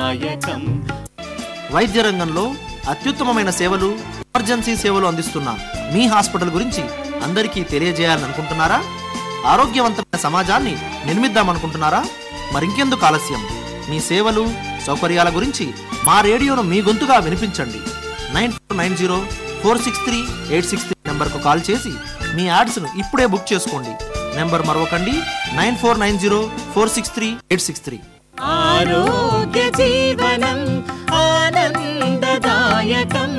ఆనందదాయకం వైద్య రంగంలో అత్యుత్తమమైన సేవలు ఎమర్జెన్సీ సేవలు అందిస్తున్న మీ హాస్పిటల్ గురించి అందరికీ తెలియజేయాలని అనుకుంటున్నారా ఆరోగ్యవంతమైన సమాజాన్ని నిర్మిద్దామనుకుంటున్నారా మరింకెందుకు ఆలస్యం మీ సేవలు సౌకర్యాల గురించి మా రేడియోను మీ గొంతుగా వినిపించండి nine four nine zero four six three eight six three నెంబర్కు కాల్ చేసి మీ యాడ్స్ను ఇప్పుడే బుక్ చేసుకోండి నెంబర్ మరొకండి nine four nine zero four six three eight six three ఆరోగ్య జీవనం ఆనందదాయకం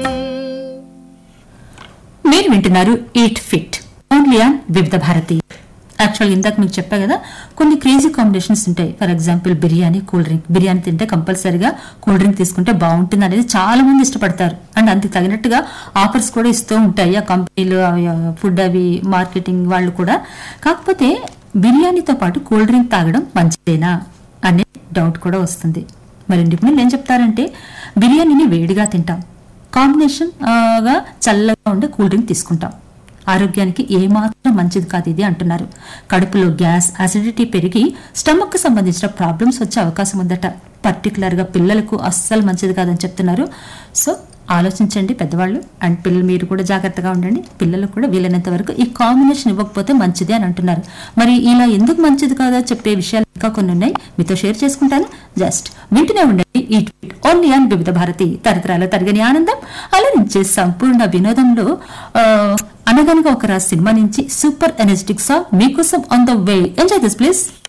మీరు వింటున్నారు ఈట్ ఫిట్ ఓన్లీ ఆన్ వివిధ భారతి యాక్చువల్ ఇందాక మీకు చెప్పా కదా కొన్ని క్రేజీ కాంబినేషన్స్ ఉంటాయి for example biryani cool drink biryani తింటే కంపల్సరీగా కూల్ డ్రింక్ తీసుకుంటే బాగుంటుంది అనేది చాలా మంది ఇష్టపడతారు అండ్ అందుకు తగినట్టుగా ఆఫర్స్ కూడా ఇస్తూ ఉంటాయి ఆ కంపెనీలు ఫుడ్ అవి మార్కెటింగ్ వాళ్ళు కూడా కాకపోతే బిర్యానీతో పాటు కూల్ డ్రింక్ తాగడం మంచిదేనా అనే డౌట్ కూడా వస్తుంది మరి నిపుణులు ఏం చెప్తారంటే బిర్యానీని వేడిగా తింటాం కాంబినేషన్ ఆ, గా చల్లగా ఉండే కూల్ డ్రింక్ తీసుకుంటాం ఆరోగ్యానికి ఏమాత్రం మంచిది కాదు ఇది అంటున్నారు కడుపులో గ్యాస్ అసిడిటీ పెరిగి స్టమక్ కు సంబంధించిన ప్రాబ్లమ్స్ వచ్చే అవకాశం ఉందట పర్టికులర్ గా పిల్లలకు అస్సలు మంచిది కాదని చెప్తున్నారు సో ఆలోచించండి పెద్దవాళ్ళు అండ్ పిల్లలు మీరు కూడా జాగ్రత్తగా ఉండండి పిల్లలకు కూడా వీలైనంత వరకు ఈ కాంబినేషన్ ఇవ్వకపోతే మంచిది అని అంటున్నారు మరి ఇలా ఎందుకు మంచిది కాదో చెప్పే విషయాలు ఇంకా కొన్ని ఉన్నాయి మీతో షేర్ చేసుకుంటాను జస్ట్ వింటూనే ఉండండి ఈ ట్వీట్ ఓన్లీ అండ్ వివిధ భారతి తరతరాల తరగని ఆనందం అలరించే సంపూర్ణ వినోదంలో ఆ, అనగనగా ఒక రాజ్ సినిమా నుంచి సూపర్ ఎనర్జెటిక్ సాంగ్ మీకోసం on the way enjoy this please